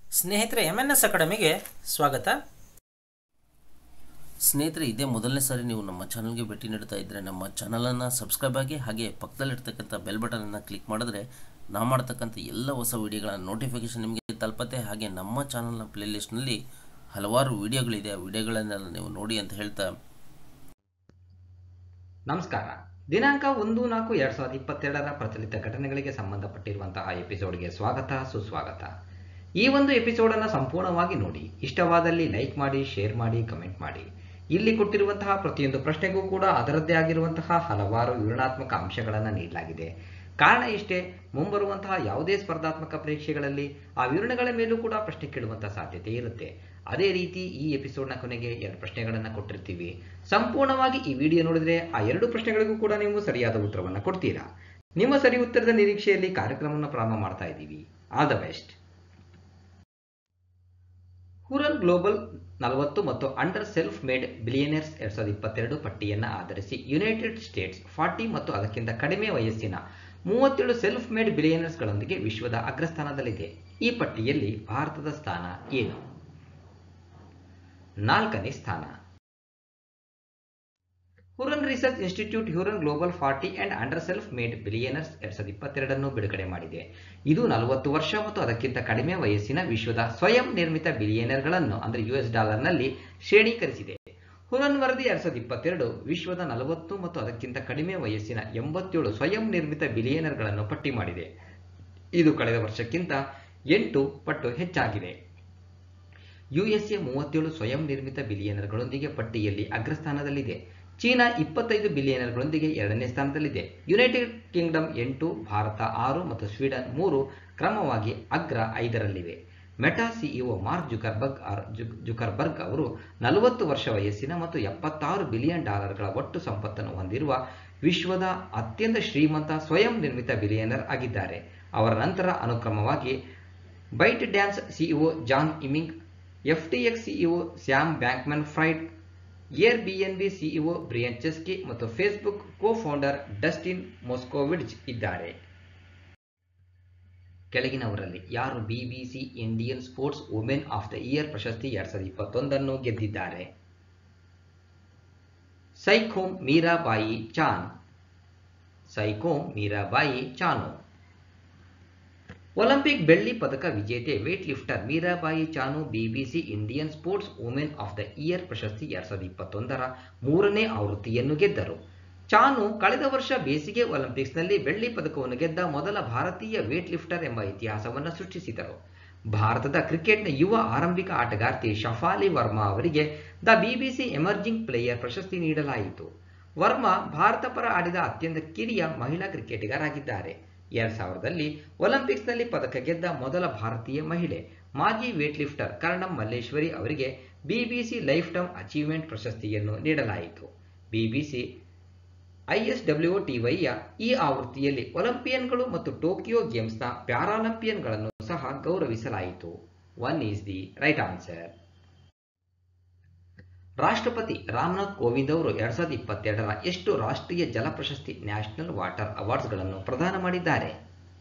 ಸ್ನೇಹಿತರೆ M N S ಅಕಾಡೆಮಿಗೆ ಸ್ವಾಗತ ಸ್ನೇಹಿತರೆ ಇದೇ ಮೊದಲನೇ ಸಾರಿ ನೀವು ನಮ್ಮ ಚಾನಲ್ಗೆ ಭೇಟಿ ನೀಡ್ತಾ ಇದ್ದರೆ ನಮ್ಮ ಚಾನಲನ್ನು ಸಬ್ಸ್ಕ್ರೈಬ್ ಆಗಿ ಹಾಗೆ ಪಕ್ಕದಲ್ಲಿರ್ತಕ್ಕಂಥ ಬೆಲ್ ಬಟನನ್ನು ಕ್ಲಿಕ್ ಮಾಡಿದ್ರೆ ನಾವು ಮಾಡ್ತಕ್ಕಂಥ ಎಲ್ಲ ಹೊಸ ವಿಡಿಯೋಗಳ ನೋಟಿಫಿಕೇಷನ್ ನಿಮಗೆ ತಲುಪತ್ತೆ ಹಾಗೆ ನಮ್ಮ ಚಾನಲ್ನ ಪ್ಲೇಲಿಸ್ಟ್ನಲ್ಲಿ ಹಲವಾರು ವಿಡಿಯೋಗಳಿದೆ ಆ ವಿಡಿಯೋಗಳನ್ನೆಲ್ಲ ನೀವು ನೋಡಿ ಅಂತ ಹೇಳ್ತಾ ನಮಸ್ಕಾರ ದಿನಾಂಕ ಒಂದು ನಾಲ್ಕು ಎರಡ್ ಸಾವಿರದ ಇಪ್ಪತ್ತೆರಡರ ಪ್ರಚಲಿತ ಘಟನೆಗಳಿಗೆ ಸಂಬಂಧಪಟ್ಟಿರುವಂತಹ ಎಪಿಸೋಡ್ಗೆ ಸ್ವಾಗತ ಸುಸ್ವಾಗತ ಈ ಒಂದು ಎಪಿಸೋಡ್ ಅನ್ನು ಸಂಪೂರ್ಣವಾಗಿ ನೋಡಿ ಇಷ್ಟವಾದಲ್ಲಿ ಲೈಕ್ ಮಾಡಿ ಶೇರ್ ಮಾಡಿ ಕಮೆಂಟ್ ಮಾಡಿ ಇಲ್ಲಿ ಕೊಟ್ಟಿರುವಂತಹ ಪ್ರತಿಯೊಂದು ಪ್ರಶ್ನೆಗೂ ಕೂಡ ಅದರದ್ದೇ ಆಗಿರುವಂತಹ ಹಲವಾರು ವಿವರಣಾತ್ಮಕ ಅಂಶಗಳನ್ನು ನೀಡಲಾಗಿದೆ ಕಾರಣ ಇಷ್ಟೇ ಮುಂಬರುವಂತಹ ಯಾವುದೇ ಸ್ಪರ್ಧಾತ್ಮಕ ಪರೀಕ್ಷೆಗಳಲ್ಲಿ ಆ ವಿವರಣೆಗಳ ಮೇಲೂ ಕೂಡ ಪ್ರಶ್ನೆ ಕೇಳುವಂತಹ ಸಾಧ್ಯತೆ ಇರುತ್ತೆ ಅದೇ ರೀತಿ ಈ ಎಪಿಸೋಡ್ನ ಕೊನೆಗೆ ಎರಡು ಪ್ರಶ್ನೆಗಳನ್ನು ಕೊಟ್ಟಿರ್ತೀವಿ ಸಂಪೂರ್ಣವಾಗಿ ಈ ವಿಡಿಯೋ ನೋಡಿದ್ರೆ ಆ ಎರಡು ಪ್ರಶ್ನೆಗಳಿಗೂ ಕೂಡ ನೀವು ಸರಿಯಾದ ಉತ್ತರವನ್ನು ಕೊಡ್ತೀರಾ ನಿಮ್ಮ ಸರಿ ಉತ್ತರದ ನಿರೀಕ್ಷೆಯಲ್ಲಿ ಕಾರ್ಯಕ್ರಮವನ್ನು ಪ್ರಾರಂಭ ಮಾಡ್ತಾ ಇದ್ದೀವಿ all the best Hurun global ನಲವತ್ತು ಮತ್ತು ಅಂಡರ್ ಸೆಲ್ಫ್ ಮೇಡ್ ಬಿಲಿಯನರ್ಸ್ ಎರಡ್ ಸಾವಿರದ ಇಪ್ಪತ್ತೆರಡು ಪಟ್ಟಿಯನ್ನು ಆಧರಿಸಿ ಯುನೈಟೆಡ್ ಸ್ಟೇಟ್ಸ್ ಫಾರ್ಟಿ ಮತ್ತು ಅದಕ್ಕಿಂತ ಕಡಿಮೆ ವಯಸ್ಸಿನ ಮೂವತ್ತೇಳು ಸೆಲ್ಫ್ ಮೇಡ್ ಬಿಲಿಯನರ್ಸ್ಗಳೊಂದಿಗೆ ವಿಶ್ವದ ಅಗ್ರಸ್ಥಾನದಲ್ಲಿದೆ ಈ ಪಟ್ಟಿಯಲ್ಲಿ ಭಾರತದ ಸ್ಥಾನ ಏನು ನಾಲ್ಕನೇ ಸ್ಥಾನ Hurun research institute Hurun global forty and under self made billionaires ಎರಡ್ ಸಾವಿರದ ಇಪ್ಪತ್ತೆರಡನ್ನು ಬಿಡುಗಡೆ ಮಾಡಿದೆ ಇದು ನಲವತ್ತು ವರ್ಷ ಮತ್ತು ಅದಕ್ಕಿಂತ ಕಡಿಮೆ ವಯಸ್ಸಿನ ವಿಶ್ವದ ಸ್ವಯಂ ನಿರ್ಮಿತ ಬಿಲಿಯನರ್ಗಳನ್ನು ಅಂದರೆ ಯುಎಸ್ ಡಾಲರ್ನಲ್ಲಿ ಶ್ರೇಣೀಕರಿಸಿದೆ ಹುರನ್ ವರದಿ ಎರಡ್ ಸಾವಿರದ ಇಪ್ಪತ್ತೆರಡು ವಿಶ್ವದ ನಲವತ್ತು ಮತ್ತು ಅದಕ್ಕಿಂತ ಕಡಿಮೆ ವಯಸ್ಸಿನ ಎಂಬತ್ತೇಳು ಸ್ವಯಂ ನಿರ್ಮಿತ ಬಿಲಿಯನರ್ಗಳನ್ನು ಪಟ್ಟಿ ಮಾಡಿದೆ ಇದು ಕಳೆದ ವರ್ಷಕ್ಕಿಂತ ಎಂಟು ಪಟ್ಟು ಹೆಚ್ಚಾಗಿದೆ ಯುಎಸ್ಎ ಮೂವತ್ತೇಳು ಸ್ವಯಂ ನಿರ್ಮಿತ ಬಿಲಿಯನರ್ಗಳೊಂದಿಗೆ ಪಟ್ಟಿಯಲ್ಲಿ ಅಗ್ರಸ್ಥಾನದಲ್ಲಿದೆ ಚೀನಾ ಇಪ್ಪತ್ತೈದು ಬಿಲಿಯನರ್ಗಳೊಂದಿಗೆ ಎರಡನೇ ಸ್ಥಾನದಲ್ಲಿದೆ ಯುನೈಟೆಡ್ ಕಿಂಗ್ಡಮ್ ಎಂಟು ಭಾರತ ಆರು ಮತ್ತು ಸ್ವೀಡನ್ ಮೂರು ಕ್ರಮವಾಗಿ ಅಗ್ರ ಐದರಲ್ಲಿವೆ Meta CEO Mark Zuckerberg Zuckerberg ಅವರು ನಲವತ್ತು ವರ್ಷ ವಯಸ್ಸಿನ ಮತ್ತು ಎಪ್ಪತ್ತಾರು ಬಿಲಿಯನ್ ಡಾಲರ್ಗಳ ಒಟ್ಟು ಸಂಪತ್ತನ್ನು ಹೊಂದಿರುವ ವಿಶ್ವದ ಅತ್ಯಂತ ಶ್ರೀಮಂತ ಸ್ವಯಂ ನಿರ್ಮಿತ ಬಿಲಿಯನರ್ ಆಗಿದ್ದಾರೆ ಅವರ ನಂತರ ಅನುಕ್ರಮವಾಗಿ ByteDance CEO Zhang Yiming FTX CEO Sam Bankman Fried Airbnb CEO Brian Chesky ಮತ್ತು Facebook co founder Dustin Moskovitz ಇದ್ದಾರೆ ಕೆಳಗಿನವರಲ್ಲಿ ಯಾರು BBC Indian sports women of the year ಪ್ರಶಸ್ತಿ ಎರಡ್ ಸಾವಿರದ ಇಪ್ಪತ್ತೊಂದನ್ನು ಗೆದ್ದಿದ್ದಾರೆ ಸೈಖೋಮ್ ಮೀರಾಬಾಯಿ ಚಾನ್ ಸೈಖೋಮ್ ಮೀರಾಬಾಯಿ ಚಾನು ಒಲಿಂಪಿಕ್ ಬೆಳ್ಳಿ ಪದಕ ವಿಜೇತೆ weightlifter Mirabai Chanu BBC Indian sports women of the year ಪ್ರಶಸ್ತಿ ಎರಡ್ ಸಾವಿರದ ಇಪ್ಪತ್ತೊಂದರ ಮೂರನೇ ಆವೃತ್ತಿಯನ್ನು ಗೆದ್ದರು ಚಾನು ಕಳೆದ ವರ್ಷ ಬೇಸಿಗೆ ಒಲಿಂಪಿಕ್ಸ್ನಲ್ಲಿ ಬೆಳ್ಳಿ ಪದಕವನ್ನು ಗೆದ್ದ ಮೊದಲ ಭಾರತೀಯ ವೇಟ್ ಲಿಫ್ಟರ್ ಎಂಬ ಇತಿಹಾಸವನ್ನು ಸೃಷ್ಟಿಸಿದರು ಭಾರತದ ಕ್ರಿಕೆಟ್ನ ಯುವ ಆರಂಭಿಕ ಆಟಗಾರ್ತಿ ಶಫಾಲಿ ವರ್ಮಾ ಅವರಿಗೆ ದ ಬಿಬಿಸಿ ಎಮರ್ಜಿಂಗ್ ಪ್ಲೇಯರ್ ಪ್ರಶಸ್ತಿ ನೀಡಲಾಯಿತು ವರ್ಮಾ ಭಾರತ ಪರ ಆಡಿದ ಅತ್ಯಂತ ಕಿರಿಯ ಮಹಿಳಾ ಕ್ರಿಕೆಟಿಗರಾಗಿದ್ದಾರೆ ಎರಡ್ ಸಾವಿರದಲ್ಲಿ ಒಲಿಂಪಿಕ್ಸ್ನಲ್ಲಿ ಪದಕ ಗೆದ್ದ ಮೊದಲ ಭಾರತೀಯ ಮಹಿಳೆ ಮಾಜಿ ವೇಟ್ ಲಿಫ್ಟರ್ ಕರ್ಣಂ ಮಲ್ಲೇಶ್ವರಿ ಅವರಿಗೆ ಬಿಬಿಸಿ ಲೈಫ್ ಟೈಮ್ ಅಚೀವ್ಮೆಂಟ್ ಪ್ರಶಸ್ತಿಯನ್ನು ನೀಡಲಾಯಿತು ಬಿಬಿಸಿ ಐಎಸ್ಡಬ್ಲ್ಯೂ ಟಿವೈಯ ಈ ಆವೃತ್ತಿಯಲ್ಲಿ ಒಲಿಂಪಿಯನ್ಗಳು ಮತ್ತು ಟೋಕಿಯೋ ಗೇಮ್ಸ್ನ ಪ್ಯಾರಾಲಿಂಪಿಯನ್ಗಳನ್ನು ಸಹ ಗೌರವಿಸಲಾಯಿತು one is the right answer ರಾಷ್ಟ್ರಪತಿ ರಾಮನಾಥ್ ಕೋವಿಂದ್ ಅವರು ಎರಡ್ ಸಾವಿರದ ಇಪ್ಪತ್ತೆರಡರ ಎಷ್ಟು ರಾಷ್ಟ್ರೀಯ ಜಲ ಪ್ರಶಸ್ತಿ ನ್ಯಾಷನಲ್ ವಾಟರ್ ಅವಾರ್ಡ್ಸ್ಗಳನ್ನು ಪ್ರದಾನ ಮಾಡಿದ್ದಾರೆ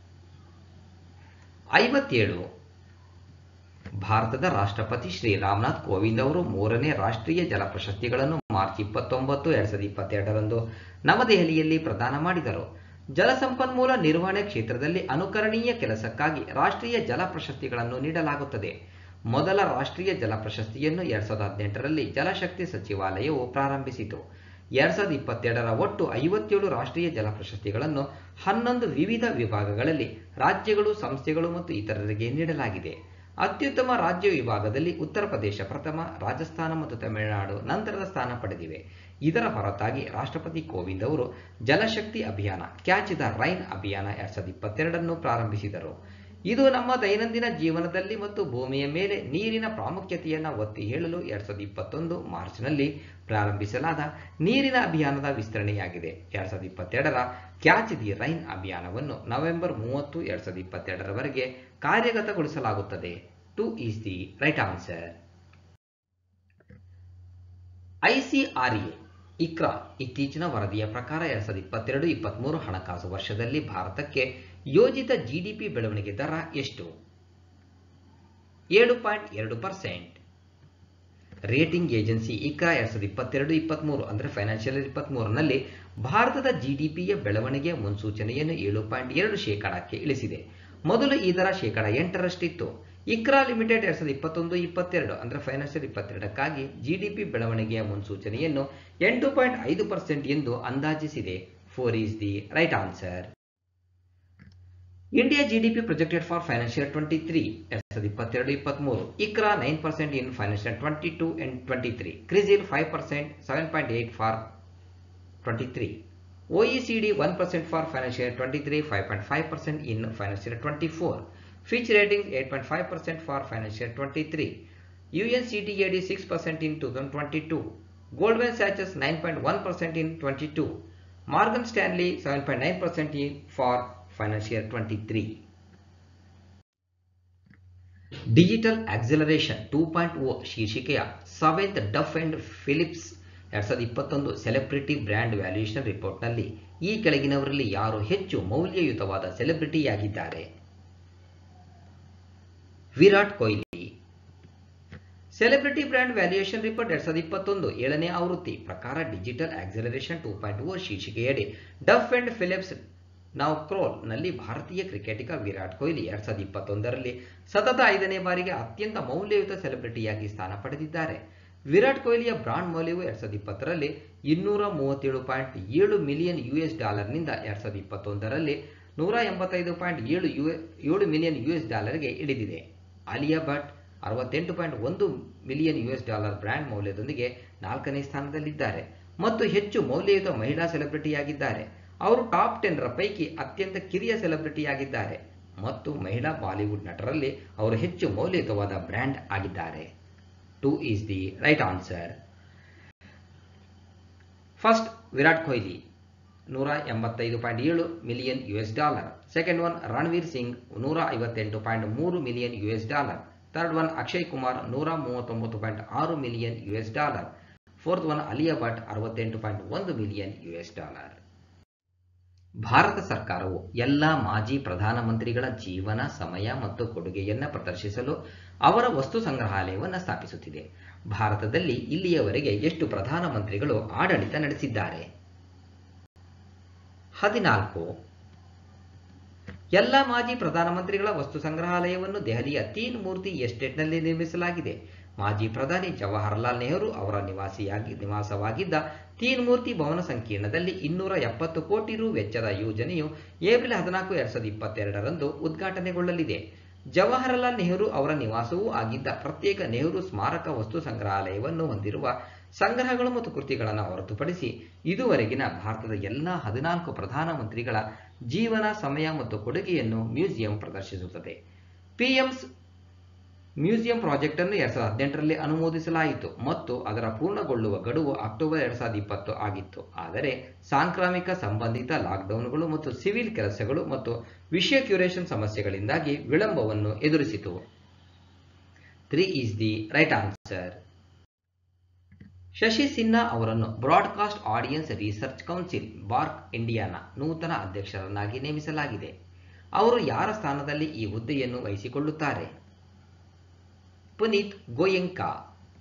ಐವತ್ತೇಳು ಭಾರತದ ರಾಷ್ಟ್ರಪತಿ ಶ್ರೀ ರಾಮನಾಥ್ ಕೋವಿಂದ್ ಅವರು ಮೂರನೇ ರಾಷ್ಟ್ರೀಯ ಜಲ ಪ್ರಶಸ್ತಿಗಳನ್ನು ಮಾರ್ಚ್ ಇಪ್ಪತ್ತೊಂಬತ್ತು ಎರಡ್ ಸಾವಿರದ ಇಪ್ಪತ್ತೆರಡರಂದು ನವದೆಹಲಿಯಲ್ಲಿ ಪ್ರದಾನ ಮಾಡಿದರು ಜಲಸಂಪನ್ಮೂಲ ನಿರ್ವಹಣೆ ಕ್ಷೇತ್ರದಲ್ಲಿ ಅನುಕರಣೀಯ ಕೆಲಸಕ್ಕಾಗಿ ರಾಷ್ಟ್ರೀಯ ಜಲ ಪ್ರಶಸ್ತಿಗಳನ್ನು ನೀಡಲಾಗುತ್ತದೆ ಮೊದಲ ರಾಷ್ಟ್ರೀಯ ಜಲ ಪ್ರಶಸ್ತಿಯನ್ನು ಎರಡ್ ಸಾವಿರದ ಹದಿನೆಂಟರಲ್ಲಿ ಜಲಶಕ್ತಿ ಸಚಿವಾಲಯವು ಪ್ರಾರಂಭಿಸಿತು ಎರಡ್ ಸಾವಿರದ ಇಪ್ಪತ್ತೆರಡರ ಒಟ್ಟು ಐವತ್ತೇಳು ರಾಷ್ಟ್ರೀಯ ಜಲ ಪ್ರಶಸ್ತಿಗಳನ್ನು ಹನ್ನೊಂದು ವಿವಿಧ ವಿಭಾಗಗಳಲ್ಲಿ ರಾಜ್ಯಗಳು ಸಂಸ್ಥೆಗಳು ಮತ್ತು ಇತರರಿಗೆ ನೀಡಲಾಗಿದೆ ಅತ್ಯುತ್ತಮ ರಾಜ್ಯ ವಿಭಾಗದಲ್ಲಿ ಉತ್ತರ ಪ್ರದೇಶ ಪ್ರಥಮ ರಾಜಸ್ಥಾನ ಮತ್ತು ತಮಿಳುನಾಡು ನಂತರದ ಸ್ಥಾನ ಪಡೆದಿವೆ ಇದರ ಹೊರತಾಗಿ ರಾಷ್ಟ್ರಪತಿ ಕೋವಿಂದ್ ಅವರು ಜಲಶಕ್ತಿ ಅಭಿಯಾನ ಕ್ಯಾಚ್ ದ ರೈನ್ ಅಭಿಯಾನ ಎರಡ್ ಸಾವಿರದ ಇಪ್ಪತ್ತೆರಡನ್ನು ಪ್ರಾರಂಭಿಸಿದರು ಇದು ನಮ್ಮ ದೈನಂದಿನ ಜೀವನದಲ್ಲಿ ಮತ್ತು ಭೂಮಿಯ ಮೇಲೆ ನೀರಿನ ಪ್ರಾಮುಖ್ಯತೆಯನ್ನು ಒತ್ತಿ ಹೇಳಲು ಎರಡ್ ಸಾವಿರದ ಇಪ್ಪತ್ತೊಂದು ಮಾರ್ಚ್ನಲ್ಲಿ ಪ್ರಾರಂಭಿಸಲಾದ ನೀರಿನ ಅಭಿಯಾನದ ವಿಸ್ತರಣೆಯಾಗಿದೆ ಎರಡ್ ಸಾವಿರದ ಇಪ್ಪತ್ತೆರಡರ ಕ್ಯಾಚ್ ದಿ ರೈನ್ ಅಭಿಯಾನವನ್ನು ನವೆಂಬರ್ ಮೂವತ್ತು ಎರಡ್ ಸಾವಿರದ ಇಪ್ಪತ್ತೆರಡರವರೆಗೆ ಕಾರ್ಯಗತಗೊಳಿಸಲಾಗುತ್ತದೆ two is the right answer ICRA ICRA ಇತ್ತೀಚಿನ ವರದಿಯ ಪ್ರಕಾರ ಎರಡ್ ಸಾವಿರದ ಇಪ್ಪತ್ತೆರಡು ಇಪ್ಪತ್ಮೂರು ಹಣಕಾಸು ವರ್ಷದಲ್ಲಿ ಭಾರತಕ್ಕೆ ಯೋಜಿತ ಜಿಡಿಪಿ ಬೆಳವಣಿಗೆ ದರ ಎಷ್ಟು ಏಳು ಪಾಯಿಂಟ್ ಎರಡು ಪರ್ಸೆಂಟ್ ರೇಟಿಂಗ್ ಏಜೆನ್ಸಿ ಇಕ್ರಾ ಎರಡ್ ಸಾವಿರದ ಇಪ್ಪತ್ತೆರಡು ಇಪ್ಪತ್ತ್ಮೂರು ಅಂದರೆ ಫೈನಾನ್ಷಿಯಲ್ ಇಪ್ಪತ್ತ್ಮೂರರಲ್ಲಿ ಭಾರತದ ಜಿಡಿಪಿಯ ಬೆಳವಣಿಗೆಯ ಮುನ್ಸೂಚನೆಯನ್ನು ಏಳು ಪಾಯಿಂಟ್ ಎರಡು ಶೇಕಡಕ್ಕೆ ಇಳಿಸಿದೆ ಮೊದಲು ಈ ದರ ಶೇಕಡ ಎಂಟರಷ್ಟಿತ್ತು ಇಕ್ರಾ ಲಿಮಿಟೆಡ್ ಎರಡ್ ಸಾವಿರದ ಇಪ್ಪತ್ತೊಂದು ಇಪ್ಪತ್ತೆರಡು ಅಂದರೆ ಫೈನಾನ್ಷಿಯಲ್ ಇಪ್ಪತ್ತೆರಡಕ್ಕಾಗಿ ಜಿಡಿಪಿ ಬೆಳವಣಿಗೆಯ ಮುನ್ಸೂಚನೆಯನ್ನು ಎಂಟು ಪಾಯಿಂಟ್ ಐದು ಪರ್ಸೆಂಟ್ ಎಂದು ಅಂದಾಜಿಸಿದೆ four is the right answer India GDP projected for financial twenty three ಎರಡ್ ಸಾವಿರದ ಇಪ್ಪತ್ತೆರಡು ಇಪ್ಪತ್ತ್ಮೂರು ICRA nine percent in financial twenty two and twenty three CRISIL five percent seven point eight for twenty three OECD 1% for financial 23, 5.5% in financial 24. Fitch Ratings 8.5% for financial 23. UNCTAD 6% in 2022. Goldman Sachs 9.1% in 22. Morgan Stanley 7.9% in for financial 23. Digital acceleration two point O ಶೀರ್ಷಿಕೆಯ seventh deaf and Philips ಎರಡ್ ಸಾವಿರದ ಇಪ್ಪತ್ತೊಂದು celebrity brand valuation ರಿಪೋರ್ಟ್ನಲ್ಲಿ ಈ ಕೆಳಗಿನವರಲ್ಲಿ ಯಾರು ಹೆಚ್ಚು ಮೌಲ್ಯಯುತವಾದ ಸೆಲೆಬ್ರಿಟಿಯಾಗಿದ್ದಾರೆ Virat Kohli celebrity brand valuation report ಎರಡ್ ಸಾವಿರದ ಇಪ್ಪತ್ತೊಂದು ಏಳನೇ ಆವೃತ್ತಿ ಪ್ರಕಾರ digital acceleration two point O ಶೀರ್ಷಿಕೆಯಡಿ ಡಫ್ ಅಂಡ್ ಫಿಲಿಪ್ಸ್ ನಾವು ಕ್ರೋಲ್ ನಲ್ಲಿ ಭಾರತೀಯ ಕ್ರಿಕೆಟಿಗ ವಿರಾಟ್ ಕೊಹ್ಲಿ ಎರಡ್ ಸಾವಿರದ ಇಪ್ಪತ್ತೊಂದರಲ್ಲಿ ಸತತ ಐದನೇ ಬಾರಿಗೆ ಅತ್ಯಂತ ಮೌಲ್ಯಯುತ ಸೆಲೆಬ್ರಿಟಿಯಾಗಿ ಸ್ಥಾನ ಪಡೆದಿದ್ದಾರೆ ವಿರಾಟ್ ಕೊಹ್ಲಿಯ ಬ್ರಾಂಡ್ ಮೌಲ್ಯವು ಎರಡ್ ಸಾವಿರದ ಇಪ್ಪತ್ತರಲ್ಲಿ ಇನ್ನೂರ ಮೂವತ್ತೇಳು ಪಾಯಿಂಟ್ ಏಳು ಮಿಲಿಯನ್ ಯು ಎಸ್ ಡಾಲರ್ನಿಂದ ಎರಡ್ ಸಾವಿರದ ಇಪ್ಪತ್ತೊಂದರಲ್ಲಿ ನೂರ ಎಂಬತ್ತೈದು ಪಾಯಿಂಟ್ ಏಳು ಯು ಏಳು ಮಿಲಿಯನ್ ಯು ಎಸ್ ಡಾಲರ್ಗೆ ಇಳಿದಿದೆ ಆಲಿಯಾ ಭಟ್ ಅರವತ್ತೆಂಟು ಪಾಯಿಂಟ್ ಒಂದು million U S dollar brand ಮೌಲ್ಯದೊಂದಿಗೆ ನಾಲ್ಕನೇ ಸ್ಥಾನದಲ್ಲಿದ್ದಾರೆ ಮತ್ತು ಹೆಚ್ಚು ಮೌಲ್ಯಯುತ ಮಹಿಳಾ ಸೆಲೆಬ್ರಿಟಿಯಾಗಿದ್ದಾರೆ ಅವರು ಟಾಪ್ ಟೆನ್ ರ ಪೈಕಿ ಅತ್ಯಂತ ಕಿರಿಯ ಸೆಲೆಬ್ರಿಟಿಯಾಗಿದ್ದಾರೆ ಮತ್ತು ಮಹಿಳಾ ಬಾಲಿವುಡ್ ನಟರಲ್ಲಿ ಅವರು ಹೆಚ್ಚು ಮೌಲ್ಯಯುತವಾದ ಬ್ರ್ಯಾಂಡ್ ಆಗಿದ್ದಾರೆ two is the right answer first Virat Kohli ನೂರ ಎಂಬತ್ತೈದು ಪಾಯಿಂಟ್ ಏಳು million U S dollar second one Ranveer Singh ನೂರ ಐವತ್ತೆಂಟು ಪಾಯಿಂಟ್ ಮೂರು million U S dollar third one Akshay Kumar ನೂರ ಮೂವತ್ತೊಂಬತ್ತು ಪಾಯಿಂಟ್ ಆರು million U S dollar fourth one Alia Bhatt ಅರವತ್ತೆಂಟು ಪಾಯಿಂಟ್ ಒಂದು ಮಿಲಿಯನ್ ಯು ಎಸ್ ಡಾಲರ್ ಭಾರತ ಸರ್ಕಾರವು ಎಲ್ಲ ಮಾಜಿ ಪ್ರಧಾನಮಂತ್ರಿಗಳ ಜೀವನ ಸಮಯ ಮತ್ತು ಕೊಡುಗೆಯನ್ನು ಪ್ರದರ್ಶಿಸಲು ಅವರ ವಸ್ತು ಸಂಗ್ರಹಾಲಯವನ್ನು ಸ್ಥಾಪಿಸುತ್ತಿದೆ ಭಾರತದಲ್ಲಿ ಇಲ್ಲಿಯವರೆಗೆ ಎಷ್ಟು ಪ್ರಧಾನಮಂತ್ರಿಗಳು ಆಡಳಿತ ನಡೆಸಿದ್ದಾರೆ ಹದಿನಾಲ್ಕು ಎಲ್ಲ ಮಾಜಿ ಪ್ರಧಾನಮಂತ್ರಿಗಳ ವಸ್ತು ಸಂಗ್ರಹಾಲಯವನ್ನು ದೆಹಲಿಯ ತೀನ್ ಮೂರ್ತಿ ಎಸ್ಟೇಟ್ನಲ್ಲಿ ನಿರ್ಮಿಸಲಾಗಿದೆ ಮಾಜಿ ಪ್ರಧಾನಿ ಜವಾಹರಲಾಲ್ ನೆಹರು ಅವರ ನಿವಾಸಿಯಾಗಿ ನಿವಾಸವಾಗಿದ್ದ ತೀನ್ ಮೂರ್ತಿ ಭವನ ಸಂಕೀರ್ಣದಲ್ಲಿ ಇನ್ನೂರ ಎಪ್ಪತ್ತು ಕೋಟಿ ರು ವೆಚ್ಚದ ಯೋಜನೆಯು ಏಪ್ರಿಲ್ ಹದಿನಾಲ್ಕು ಎರಡ್ ಸಾವಿರದ ಇಪ್ಪತ್ತೆರಡರಂದು ಉದ್ಘಾಟನೆಗೊಳ್ಳಲಿದೆ ಜವಾಹರಲಾಲ್ ನೆಹರು ಅವರ ನಿವಾಸವೂ ಆಗಿದ್ದ ಪ್ರತ್ಯೇಕ ನೆಹರು ಸ್ಮಾರಕ ವಸ್ತು ಸಂಗ್ರಹಾಲಯವನ್ನು ಹೊಂದಿರುವ ಸಂಗ್ರಹಗಳು ಮತ್ತು ಕೃತಿಗಳನ್ನು ಹೊರತುಪಡಿಸಿ ಇದುವರೆಗಿನ ಭಾರತದ ಎಲ್ಲ ಹದಿನಾಲ್ಕು ಪ್ರಧಾನಮಂತ್ರಿಗಳ ಜೀವನ ಸಮಯ ಮತ್ತು ಕೊಡುಗೆಯನ್ನು ಮ್ಯೂಸಿಯಂ ಪ್ರದರ್ಶಿಸುತ್ತದೆ ಪಿಎಂಸ್ ಮ್ಯೂಸಿಯಂ ಪ್ರಾಜೆಕ್ಟ್ ಅನ್ನು ಎರಡ್ ಸಾವಿರದ ಹದಿನೆಂಟರಲ್ಲಿ ಅನುಮೋದಿಸಲಾಯಿತು ಮತ್ತು ಅದರ ಪೂರ್ಣಗೊಳ್ಳುವ ಗಡುವು ಅಕ್ಟೋಬರ್ ಎರಡ್ ಸಾವಿರದ ಇಪ್ಪತ್ತು ಆಗಿತ್ತು ಆದರೆ ಸಾಂಕ್ರಾಮಿಕ ಸಂಬಂಧಿತ ಲಾಕ್ಡೌನ್ಗಳು ಮತ್ತು ಸಿವಿಲ್ ಕೆಲಸಗಳು ಮತ್ತು ವಿಷಯ ಕ್ಯೂರೇಷನ್ ಸಮಸ್ಯೆಗಳಿಂದಾಗಿ ವಿಳಂಬವನ್ನು ಎದುರಿಸಿತು three is the right answer Shashi Sinha ಅವರನ್ನು broadcast audience research council BARC ಇಂಡಿಯಾನ ನೂತನ ಅಧ್ಯಕ್ಷರನ್ನಾಗಿ ನೇಮಿಸಲಾಗಿದೆ ಅವರು ಯಾರ ಸ್ಥಾನದಲ್ಲಿ ಈ ಹುದ್ದೆಯನ್ನು ವಹಿಸಿಕೊಳ್ಳುತ್ತಾರೆ Punit Goenka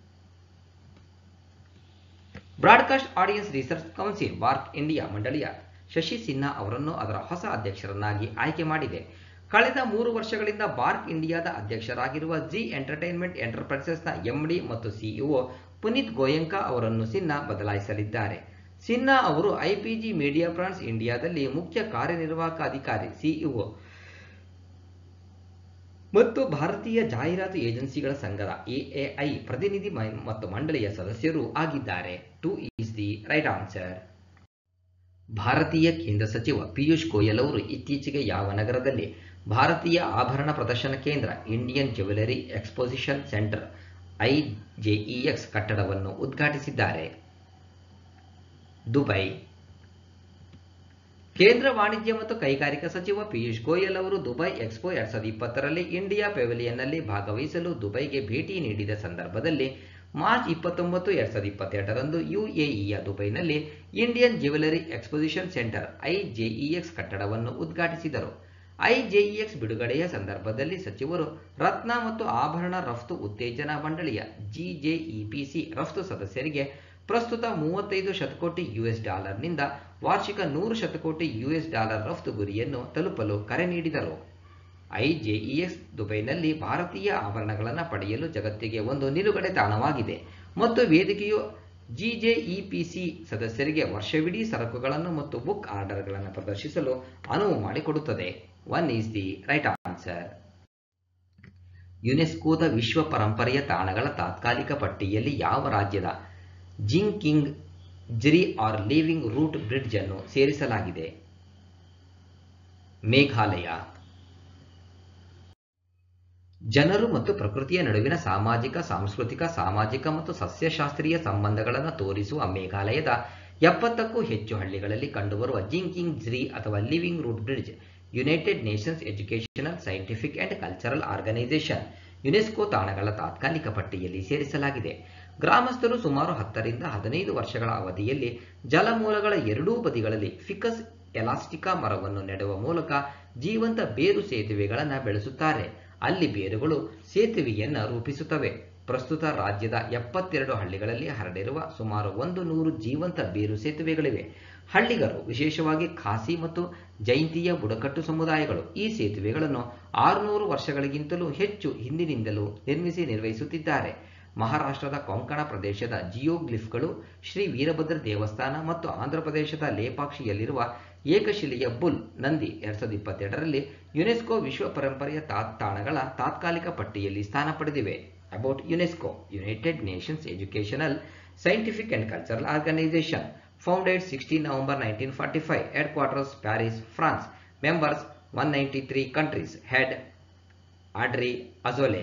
broadcast audience research council BARC India ಮಂಡಳಿಯ ಶಶಿ ಸಿನ್ಹಾ ಅವರನ್ನು ಅದರ ಹೊಸ ಅಧ್ಯಕ್ಷರನ್ನಾಗಿ ಆಯ್ಕೆ ಮಾಡಿದೆ ಕಳೆದ ಮೂರು ವರ್ಷಗಳಿಂದ ಬಾರ್ಕ್ ಇಂಡಿಯಾದ ಅಧ್ಯಕ್ಷರಾಗಿರುವ ಜಿ ಎಂಟರ್ಟೈನ್ಮೆಂಟ್ ಎಂಟರ್ಪ್ರೈಸಸ್ನ ಎಂಡಿ ಮತ್ತು ಸಿಇಒ ಪುನೀತ್ ಗೋಯಂಕಾ ಅವರನ್ನು ಸಿನ್ಹಾ ಬದಲಾಯಿಸಲಿದ್ದಾರೆ ಸಿನ್ಹಾ ಅವರು ಐಪಿಜಿ ಮೀಡಿಯಾ ಬ್ರಾಂಡ್ಸ್ ಇಂಡಿಯಾದಲ್ಲಿ ಮುಖ್ಯ ಕಾರ್ಯನಿರ್ವಾಹಕ ಅಧಿಕಾರಿ ಸಿಇಒ ಮತ್ತು ಭಾರತೀಯ ಜಾಹೀರಾತು ಏಜೆನ್ಸಿಗಳ ಸಂಘದ ಎಎಐ ಪ್ರತಿನಿಧಿ ಮತ್ತು ಮಂಡಳಿಯ ಸದಸ್ಯರು ಆಗಿದ್ದಾರೆ two is the right answer ಭಾರತೀಯ ಕೇಂದ್ರ ಸಚಿವ ಪಿಯೂಷ್ ಗೋಯಲ್ ಅವರು ಇತ್ತೀಚೆಗೆ ಯಾವ ನಗರದಲ್ಲಿ ಭಾರತೀಯ ಆಭರಣ ಪ್ರದರ್ಶನ ಕೇಂದ್ರ Indian jewellery exposition centre IJEX ಕಟ್ಟಡವನ್ನು ಉದ್ಘಾಟಿಸಿದ್ದಾರೆ ದುಬೈ ಕೇಂದ್ರ ವಾಣಿಜ್ಯ ಮತ್ತು ಕೈಗಾರಿಕಾ ಸಚಿವ ಪಿಯೂಷ್ ಗೋಯಲ್ ಅವರು ದುಬೈ ಎಕ್ಸ್ಪೋ ಎರಡ್ ಸಾವಿರದ ಇಪ್ಪತ್ತರಲ್ಲಿ ಇಂಡಿಯಾ ಪೆವಿಲಿಯನ್ನಲ್ಲಿ ಭಾಗವಹಿಸಲು ದುಬೈಗೆ ಭೇಟಿ ನೀಡಿದ ಸಂದರ್ಭದಲ್ಲಿ ಮಾರ್ಚ್ ಇಪ್ಪತ್ತೊಂಬತ್ತು ಎರಡ್ ಸಾವಿರದ ಇಪ್ಪತ್ತೆರಡರಂದು ಯುಎಇಯ ದುಬೈನಲ್ಲಿ Indian jewellery exposition centre IJEX ಕಟ್ಟಡವನ್ನು ಉದ್ಘಾಟಿಸಿದರು ಐಜೆಇಎಕ್ಸ್ ಬಿಡುಗಡೆಯ ಸಂದರ್ಭದಲ್ಲಿ ಸಚಿವರು ರತ್ನ ಮತ್ತು ಆಭರಣ ರಫ್ತು ಉತ್ತೇಜನಾ ಮಂಡಳಿಯ ಜಿಜೆಇಪಿಸಿ ರಫ್ತು ಸದಸ್ಯರಿಗೆ ಪ್ರಸ್ತುತ ಮೂವತ್ತೈದು ಶತಕೋಟಿ ಯುಎಸ್ ಡಾಲರ್ನಿಂದ ವಾರ್ಷಿಕ ನೂರು ಶತಕೋಟಿ ಯುಎಸ್ ಡಾಲರ್ ರಫ್ತು ಗುರಿಯನ್ನು ತಲುಪಲು ಕರೆ ನೀಡಿದರು ಐಜೆಇಎಸ್ ದುಬೈನಲ್ಲಿ ಭಾರತೀಯ ಆಭರಣಗಳನ್ನು ಪಡೆಯಲು ಜಗತ್ತಿಗೆ ಒಂದು ನಿಲುಗಡೆ ತಾಣವಾಗಿದೆ ಮತ್ತು ವೇದಿಕೆಯು ಜಿಜೆಇಪಿಸಿ ಸದಸ್ಯರಿಗೆ ವರ್ಷವಿಡೀ ಸರಕುಗಳನ್ನು ಮತ್ತು ಬುಕ್ ಆರ್ಡರ್ಗಳನ್ನು ಪ್ರದರ್ಶಿಸಲು ಅನುವು ಮಾಡಿಕೊಡುತ್ತದೆ one is the right answer ಯುನೆಸ್ಕೋದ ವಿಶ್ವ ಪರಂಪರೆಯ ತಾಣಗಳ ತಾತ್ಕಾಲಿಕ ಪಟ್ಟಿಯಲ್ಲಿ ಯಾವ ರಾಜ್ಯದ Jingkieng Jri or living root bridge ಅನ್ನು ಸೇರಿಸಲಾಗಿದೆ ಮೇಘಾಲಯ ಜನರು ಮತ್ತು ಪ್ರಕೃತಿಯ ನಡುವಿನ ಸಾಮಾಜಿಕ ಸಾಂಸ್ಕೃತಿಕ ಸಾಮಾಜಿಕ ಮತ್ತು ಸಸ್ಯಶಾಸ್ತ್ರೀಯ ಸಂಬಂಧಗಳನ್ನು ತೋರಿಸುವ ಮೇಘಾಲಯದ ಎಪ್ಪತ್ತಕ್ಕೂ ಹೆಚ್ಚು ಹಳ್ಳಿಗಳಲ್ಲಿ ಕಂಡುಬರುವ ಜಿಂಕಿಂಗ್ ಜ್ರಿ ಅಥವಾ living root bridge United Nations educational scientific and cultural organisation UNESCO ತಾಣಗಳ ತಾತ್ಕಾಲಿಕ ಪಟ್ಟಿಯಲ್ಲಿ ಸೇರಿಸಲಾಗಿದೆ ಗ್ರಾಮಸ್ಥರು ಸುಮಾರು ಹತ್ತರಿಂದ ಹದಿನೈದು ವರ್ಷಗಳ ಅವಧಿಯಲ್ಲಿ ಜಲಮೂಲಗಳ ಎರಡೂ ಬದಿಗಳಲ್ಲಿ ಫಿಕಸ್ ಎಲಾಸ್ಟಿಕಾ ಮರವನ್ನು ನೆಡುವ ಮೂಲಕ ಜೀವಂತ ಬೇರು ಸೇತುವೆಗಳನ್ನು ಬೆಳೆಸುತ್ತಾರೆ ಅಲ್ಲಿ ಬೇರುಗಳು ಸೇತುವೆಯನ್ನು ರೂಪಿಸುತ್ತವೆ ಪ್ರಸ್ತುತ ರಾಜ್ಯದ ಎಪ್ಪತ್ತೆರಡು ಹಳ್ಳಿಗಳಲ್ಲಿ ಹರಡಿರುವ ಸುಮಾರು ಒಂದು ನೂರು ಜೀವಂತ ಬೇರು ಸೇತುವೆಗಳಿವೆ ಹಳ್ಳಿಗರು ವಿಶೇಷವಾಗಿ ಖಾಸಿ ಮತ್ತು ಜೈಂತಿಯ ಬುಡಕಟ್ಟು ಸಮುದಾಯಗಳು ಈ ಸೇತುವೆಗಳನ್ನು ಆರುನೂರು ವರ್ಷಗಳಿಗಿಂತಲೂ ಹೆಚ್ಚು ಹಿಂದಿನಿಂದಲೂ ನಿರ್ಮಿಸಿ ನಿರ್ವಹಿಸುತ್ತಿದ್ದಾರೆ ಮಹಾರಾಷ್ಟ್ರದ ಕೊಂಕಣ ಪ್ರದೇಶದ ಜಿಯೋಗ್ಲಿಫ್ಗಳು ಶ್ರೀ ವೀರಭದ್ರ ದೇವಸ್ಥಾನ ಮತ್ತು ಆಂಧ್ರಪ್ರದೇಶದ ಲೇಪಾಕ್ಷಿಯಲ್ಲಿರುವ ಏಕಶಿಲೆಯ ಬುಲ್ ನಂದಿ ಎರಡ್ ಸಾವಿರದ ಇಪ್ಪತ್ತೆರಡರಲ್ಲಿ ಯುನೆಸ್ಕೋ ವಿಶ್ವ ಪರಂಪರೆಯ ತಾಣಗಳ ತಾತ್ಕಾಲಿಕ ಪಟ್ಟಿಯಲ್ಲಿ ಸ್ಥಾನ ಪಡೆದಿವೆ about UNESCO United Nations educational scientific and cultural organisation founded sixteen November nineteen forty five headquarters Paris France members one ninety three countries head Audrey Azoulay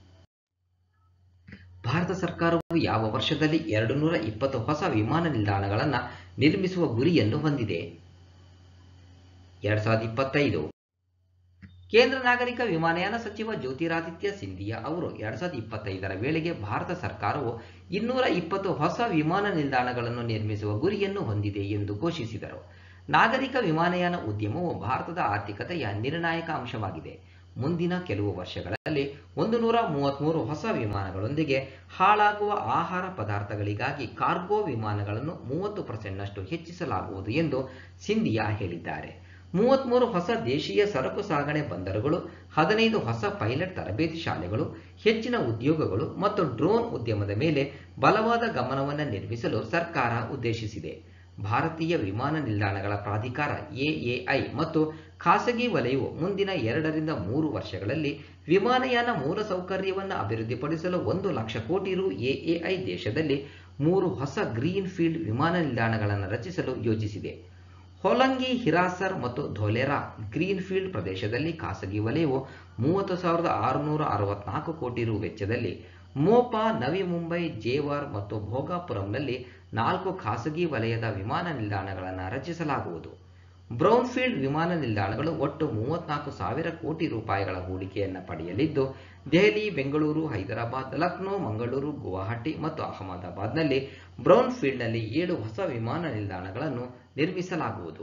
ಭಾರತ ಸರ್ಕಾರವು ಯಾವ ವರ್ಷದಲ್ಲಿ ಎರಡು ನೂರ ಇಪ್ಪತ್ತು ಹೊಸ ವಿಮಾನ ನಿಲ್ದಾಣಗಳನ್ನು ನಿರ್ಮಿಸುವ ಗುರಿಯನ್ನು ಹೊಂದಿದೆ ಎರಡ್ ಸಾವಿರದ ಇಪ್ಪತ್ತೈದು ಕೇಂದ್ರ ನಾಗರಿಕ ವಿಮಾನಯಾನ ಸಚಿವ ಜ್ಯೋತಿರಾದಿತ್ಯ ಸಿಂಧಿಯಾ ಅವರು ಎರಡ್ ಸಾವಿರದ ಇಪ್ಪತ್ತೈದರ ವೇಳೆಗೆ ಭಾರತ ಸರ್ಕಾರವು ಇನ್ನೂರ ಇಪ್ಪತ್ತು ಹೊಸ ವಿಮಾನ ನಿಲ್ದಾಣಗಳನ್ನು ನಿರ್ಮಿಸುವ ಗುರಿಯನ್ನು ಹೊಂದಿದೆ ಎಂದು ಘೋಷಿಸಿದರು ನಾಗರಿಕ ವಿಮಾನಯಾನ ಉದ್ಯಮವು ಭಾರತದ ಆರ್ಥಿಕತೆಯ ನಿರ್ಣಾಯಕ ಅಂಶವಾಗಿದೆ ಮುಂದಿನ ಕೆಲವು ವರ್ಷಗಳಲ್ಲಿ ಒಂದು ನೂರ ಮೂವತ್ತ್ಮೂರು ಹೊಸ ವಿಮಾನಗಳೊಂದಿಗೆ ಹಾಳಾಗುವ ಆಹಾರ ಪದಾರ್ಥಗಳಿಗಾಗಿ ಕಾರ್ಗೋ ವಿಮಾನಗಳನ್ನು ಮೂವತ್ತು ಪರ್ಸೆಂಟ್ನಷ್ಟು ಹೆಚ್ಚಿಸಲಾಗುವುದು ಎಂದು ಸಿಂಧಿಯಾ ಹೇಳಿದ್ದಾರೆ ಮೂವತ್ತ್ಮೂರು ಹೊಸ ದೇಶೀಯ ಸರಕು ಸಾಗಣೆ ಬಂದರುಗಳು ಹದಿನೈದು ಹೊಸ ಪೈಲಟ್ ತರಬೇತಿ ಶಾಲೆಗಳು ಹೆಚ್ಚಿನ ಉದ್ಯೋಗಗಳು ಮತ್ತು ಡ್ರೋನ್ ಉದ್ಯಮದ ಮೇಲೆ ಬಲವಾದ ಗಮನವನ್ನು ನಿರ್ಮಿಸಲು ಸರ್ಕಾರ ಉದ್ದೇಶಿಸಿದೆ ಭಾರತೀಯ ವಿಮಾನ ನಿಲ್ದಾಣಗಳ ಪ್ರಾಧಿಕಾರ ಎಎಐ ಮತ್ತು ಖಾಸಗಿ ವಲಯವು ಮುಂದಿನ ಎರಡರಿಂದ ಮೂರು ವರ್ಷಗಳಲ್ಲಿ ವಿಮಾನಯಾನ ಮೂಲಸೌಕರ್ಯವನ್ನು ಅಭಿವೃದ್ಧಿಪಡಿಸಲು ಒಂದು ಲಕ್ಷ ಕೋಟಿ ರು ಎಎಐ ದೇಶದಲ್ಲಿ ಮೂರು ಹೊಸ ಗ್ರೀನ್ ಫೀಲ್ಡ್ ವಿಮಾನ ನಿಲ್ದಾಣಗಳನ್ನು ರಚಿಸಲು ಯೋಜಿಸಿದೆ ಹೊಲಂಗಿ ಹಿರಾಸರ್ ಮತ್ತು ಧೋಲೆರಾ ಗ್ರೀನ್ ಫೀಲ್ಡ್ ಪ್ರದೇಶದಲ್ಲಿ ಖಾಸಗಿ ವಲಯವು ಮೂವತ್ತು ಸಾವಿರದ ಆರುನೂರ ಅರವತ್ನಾಲ್ಕು ಕೋಟಿ ರು ವೆಚ್ಚದಲ್ಲಿ ಮೋಪಾ ನವಿ ಮುಂಬೈ ಜೇವಾರ್ ಮತ್ತು ಭೋಗಾಪುರಂನಲ್ಲಿ ನಾಲ್ಕು ಖಾಸಗಿ ವಲಯದ ವಿಮಾನ ನಿಲ್ದಾಣಗಳನ್ನು ರಚಿಸಲಾಗುವುದು ಬ್ರೌನ್ಫೀಲ್ಡ್ ವಿಮಾನ ನಿಲ್ದಾಣಗಳು ಒಟ್ಟು ಮೂವತ್ನಾಲ್ಕು ಸಾವಿರ ಕೋಟಿ ರೂಪಾಯಿಗಳ ಹೂಡಿಕೆಯನ್ನು ಪಡೆಯಲಿದ್ದು ದೆಹಲಿ ಬೆಂಗಳೂರು ಹೈದರಾಬಾದ್ ಲಕ್ನೋ ಮಂಗಳೂರು ಗುವಾಹಟಿ ಮತ್ತು ಅಹಮದಾಬಾದ್ನಲ್ಲಿ ಬ್ರೌನ್ಫೀಲ್ಡ್ನಲ್ಲಿ ಏಳು ಹೊಸ ವಿಮಾನ ನಿಲ್ದಾಣಗಳನ್ನು ನಿರ್ಮಿಸಲಾಗುವುದು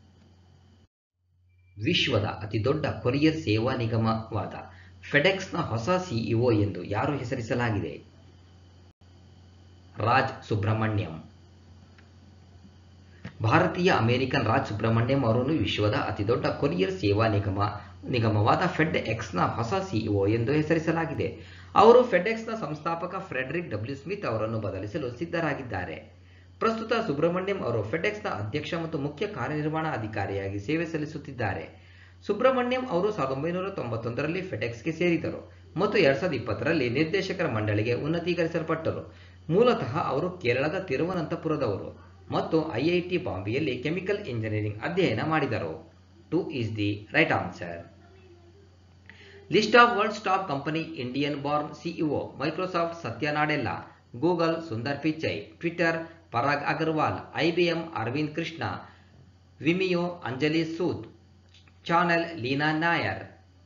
ವಿಶ್ವದ ಅತಿದೊಡ್ಡ ಕೊರಿಯರ್ ಸೇವಾ ನಿಗಮವಾದ ಫೆಡೆಕ್ಸ್ನ ಹೊಸ ಸಿಇಒ ಎಂದು ಯಾರು ಹೆಸರಿಸಲಾಗಿದೆ ರಾಜ್ ಸುಬ್ರಹ್ಮಣ್ಯಂ ಭಾರತೀಯ ಅಮೆರಿಕನ್ ರಾಜ್ ಸುಬ್ರಹ್ಮಣ್ಯಂ ಅವರನ್ನು ವಿಶ್ವದ ಅತಿದೊಡ್ಡ ಕೊರಿಯರ್ ಸೇವಾ ನಿಗಮ ನಿಗಮವಾದ ಫೆಡ್ ಎಕ್ಸ್ನ ಹೊಸ ಸಿಇಒ ಎಂದು ಹೆಸರಿಸಲಾಗಿದೆ ಅವರು ಫೆಡೆಕ್ಸ್ನ ಸಂಸ್ಥಾಪಕ ಫ್ರೆಡರಿಕ್ ಡಬ್ಲ್ಯೂ ಸ್ಮಿತ್ ಅವರನ್ನು ಬದಲಿಸಲು ಸಿದ್ಧರಾಗಿದ್ದಾರೆ ಪ್ರಸ್ತುತ ಸುಬ್ರಹ್ಮಣ್ಯಂ ಅವರು ಫೆಡೆಕ್ಸ್ನ ಅಧ್ಯಕ್ಷ ಮತ್ತು ಮುಖ್ಯ ಕಾರ್ಯನಿರ್ವಹಣಾಧಿಕಾರಿಯಾಗಿ ಸೇವೆ ಸಲ್ಲಿಸುತ್ತಿದ್ದಾರೆ ಸುಬ್ರಹ್ಮಣ್ಯಂ ಅವರು ಸಾವಿರದ ಒಂಬೈನೂರ ತೊಂಬತ್ತೊಂದರಲ್ಲಿ ಫೆಡೆಕ್ಸ್ಗೆ ಸೇರಿದರು ಮತ್ತು ಎರಡ್ ಸಾವಿರದ ಇಪ್ಪತ್ತರಲ್ಲಿ ನಿರ್ದೇಶಕರ ಮಂಡಳಿಗೆ ಉನ್ನತೀಕರಿಸಲ್ಪಟ್ಟರು ಮೂಲತಃ ಅವರು ಕೇರಳದ ತಿರುವನಂತಪುರದವರು ಮತ್ತು ಐಐಟಿ ಬಾಂಬೆಯಲ್ಲಿ ಕೆಮಿಕಲ್ ಇಂಜಿನಿಯರಿಂಗ್ ಅಧ್ಯಯನ ಮಾಡಿದರು two is the right answer list of world's top company Indian born CEO Microsoft Satya Nadella Google Sundar Pichai Twitter Parag Agrawal IBM Arvind Krishna Vimeo Anjali Sood Chanel Leena Nair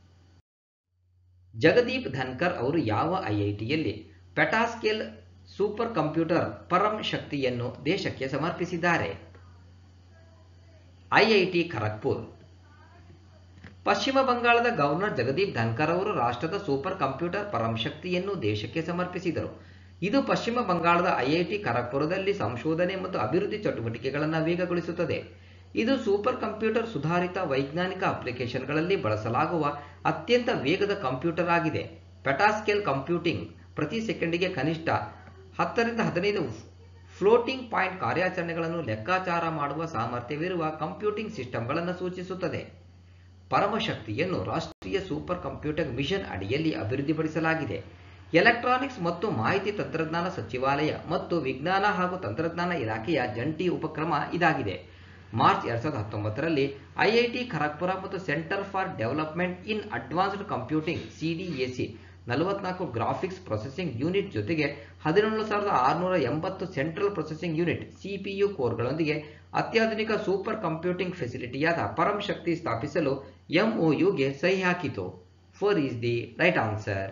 Jagdeep Dhankhar ಅವರು ಯಾವ ಐಐಟಿಯಲ್ಲಿ ಪೆಟಾಸ್ಕೇಲ್ ಸೂಪರ್ ಕಂಪ್ಯೂಟರ್ ಪರಂ ಶಕ್ತಿಯನ್ನು ದೇಶಕ್ಕೆ ಸಮರ್ಪಿಸಿದ್ದಾರೆ ಐಐಟಿ ಖರಗ್ಪುರ್ ಪಶ್ಚಿಮ ಬಂಗಾಳದ ಗವರ್ನರ್ ಜಗದೀಪ್ ಧನ್ಕರ್ ಅವರು ರಾಷ್ಟ್ರದ ಸೂಪರ್ ಕಂಪ್ಯೂಟರ್ ಪರಂಶಕ್ತಿಯನ್ನು ದೇಶಕ್ಕೆ ಸಮರ್ಪಿಸಿದರು ಇದು ಪಶ್ಚಿಮ ಬಂಗಾಳದ ಐಐಟಿ ಖರಗ್ಪುರದಲ್ಲಿ ಸಂಶೋಧನೆ ಮತ್ತು ಅಭಿವೃದ್ಧಿ ಚಟುವಟಿಕೆಗಳನ್ನು ವೇಗಗೊಳಿಸುತ್ತದೆ ಇದು ಸೂಪರ್ ಕಂಪ್ಯೂಟರ್ ಸುಧಾರಿತ ವೈಜ್ಞಾನಿಕ ಅಪ್ಲಿಕೇಶನ್ಗಳಲ್ಲಿ ಬಳಸಲಾಗುವ ಅತ್ಯಂತ ವೇಗದ ಕಂಪ್ಯೂಟರ್ ಆಗಿದೆ ಪೆಟಾಸ್ಕೇಲ್ ಕಂಪ್ಯೂಟಿಂಗ್ ಪ್ರತಿ ಸೆಕೆಂಡಿಗೆ ಕನಿಷ್ಠ ಹತ್ತರಿಂದ ಹದಿನೈದು ಫ್ಲೋಟಿಂಗ್ ಪಾಯಿಂಟ್ ಕಾರ್ಯಾಚರಣೆಗಳನ್ನು ಲೆಕ್ಕಾಚಾರ ಮಾಡುವ ಸಾಮರ್ಥ್ಯವಿರುವ ಕಂಪ್ಯೂಟಿಂಗ್ ಸಿಸ್ಟಮ್ಗಳನ್ನು ಸೂಚಿಸುತ್ತದೆ ಪರಮಶಕ್ತಿಯನ್ನು ರಾಷ್ಟ್ರೀಯ ಸೂಪರ್ ಕಂಪ್ಯೂಟಿಂಗ್ ಮಿಷನ್ ಅಡಿಯಲ್ಲಿ ಅಭಿವೃದ್ಧಿಪಡಿಸಲಾಗಿದೆ ಎಲೆಕ್ಟ್ರಾನಿಕ್ಸ್ ಮತ್ತು ಮಾಹಿತಿ ತಂತ್ರಜ್ಞಾನ ಸಚಿವಾಲಯ ಮತ್ತು ವಿಜ್ಞಾನ ಹಾಗೂ ತಂತ್ರಜ್ಞಾನ ಇಲಾಖೆಯ ಜಂಟಿ ಉಪಕ್ರಮ ಇದಾಗಿದೆ ಮಾರ್ಚ್ ಎರಡ್ ಸಾವಿರದ ಹತ್ತೊಂಬತ್ತರಲ್ಲಿ ಐಐಟಿ ಖರಗ್ಪುರ ಮತ್ತು centre for development in advanced computing CDAC ನಲವತ್ನಾಲ್ಕು ಗ್ರಾಫಿಕ್ಸ್ ಪ್ರೊಸೆಸಿಂಗ್ ಯೂನಿಟ್ ಜೊತೆಗೆ ಹದಿನೇಳು ಸಾವಿರದ ಆರುನೂರ ಎಂಬತ್ತು ಸೆಂಟ್ರಲ್ ಪ್ರೊಸೆಸಿಂಗ್ ಯೂನಿಟ್ ಸಿಪಿಯು ಕೋರ್ಗಳೊಂದಿಗೆ ಅತ್ಯಾಧುನಿಕ ಸೂಪರ್ ಕಂಪ್ಯೂಟಿಂಗ್ ಫೆಸಿಲಿಟಿಯಾದ ಪರಂ ಶಕ್ತಿ ಸ್ಥಾಪಿಸಲು ಎಂಒಯುಗೆ ಸಹಿ ಹಾಕಿತು four is the right answer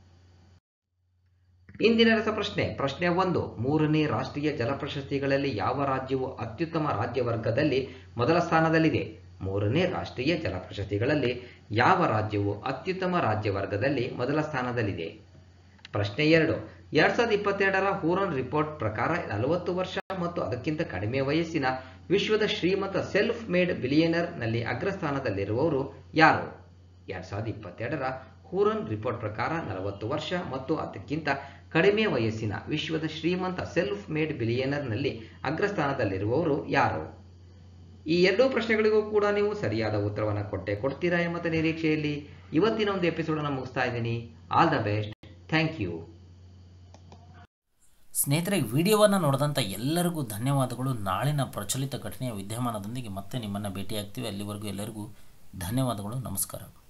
ಇಂದಿನ ರಸಪ್ರಶ್ನೆ ಪ್ರಶ್ನೆ ಒಂದು ಮೂರನೇ ರಾಷ್ಟ್ರೀಯ ಜಲ ಪ್ರಶಸ್ತಿಗಳಲ್ಲಿ ಯಾವ ರಾಜ್ಯವು ಅತ್ಯುತ್ತಮ ರಾಜ್ಯ ವರ್ಗದಲ್ಲಿ ಮೊದಲ ಸ್ಥಾನದಲ್ಲಿದೆ ಮೂರನೇ ರಾಷ್ಟ್ರೀಯ ಜಲ ಪ್ರಶಸ್ತಿಗಳಲ್ಲಿ ಯಾವ ರಾಜ್ಯವು ಅತ್ಯುತ್ತಮ ರಾಜ್ಯ ವರ್ಗದಲ್ಲಿ ಮೊದಲ ಸ್ಥಾನದಲ್ಲಿದೆ ಪ್ರಶ್ನೆ ಎರಡು ಎರಡ್ ಸಾವಿರದ ಇಪ್ಪತ್ತೆರಡರ ಹೂರನ್ ರಿಪೋರ್ಟ್ ಪ್ರಕಾರ ನಲವತ್ತು ವರ್ಷ ಮತ್ತು ಅದಕ್ಕಿಂತ ಕಡಿಮೆ ವಯಸ್ಸಿನ ವಿಶ್ವದ ಶ್ರೀಮಂತ ಸೆಲ್ಫ್ ಮೇಡ್ ಬಿಲಿಯನರ್ ನಲ್ಲಿ ಅಗ್ರಸ್ಥಾನದಲ್ಲಿರುವವರು ಯಾರು ಎರಡ್ ಸಾವಿರದ ಇಪ್ಪತ್ತೆರಡರ ಹೂರನ್ ರಿಪೋರ್ಟ್ ಪ್ರಕಾರ ನಲವತ್ತು ವರ್ಷ ಮತ್ತು ಅದಕ್ಕಿಂತ ಕಡಿಮೆ ವಯಸ್ಸಿನ ವಿಶ್ವದ ಶ್ರೀಮಂತ ಸೆಲ್ಫ್ ಮೇಡ್ ಬಿಲಿಯನರ್ ನಲ್ಲಿ ಅಗ್ರಸ್ಥಾನದಲ್ಲಿರುವವರು ಯಾರು ಈ ಎರಡೂ ಪ್ರಶ್ನೆಗಳಿಗೂ ಕೂಡ ನೀವು ಸರಿಯಾದ ಉತ್ತರವನ್ನು ಕೊಟ್ಟೆ ಕೊಡ್ತೀರಾ ಎಂಬ ನಿರೀಕ್ಷೆಯಲ್ಲಿ ಇವತ್ತಿನ ಒಂದು ಎಪಿಸೋಡ್ ಅನ್ನು ಮುಗಿಸ್ತಾ ಇದ್ದೀನಿ all the best thank you ಸ್ನೇಹಿತರೆ ವಿಡಿಯೋವನ್ನು ನೋಡಿದಂಥ ಎಲ್ಲರಿಗೂ ಧನ್ಯವಾದಗಳು ನಾಳಿನ ಪ್ರಚಲಿತ ಘಟನೆಯ ವಿದ್ಯಮಾನದೊಂದಿಗೆ ಮತ್ತೆ ನಿಮ್ಮನ್ನು ಭೇಟಿಯಾಗ್ತೀವಿ ಅಲ್ಲಿವರೆಗೂ ಎಲ್ಲರಿಗೂ ಧನ್ಯವಾದಗಳು ನಮಸ್ಕಾರ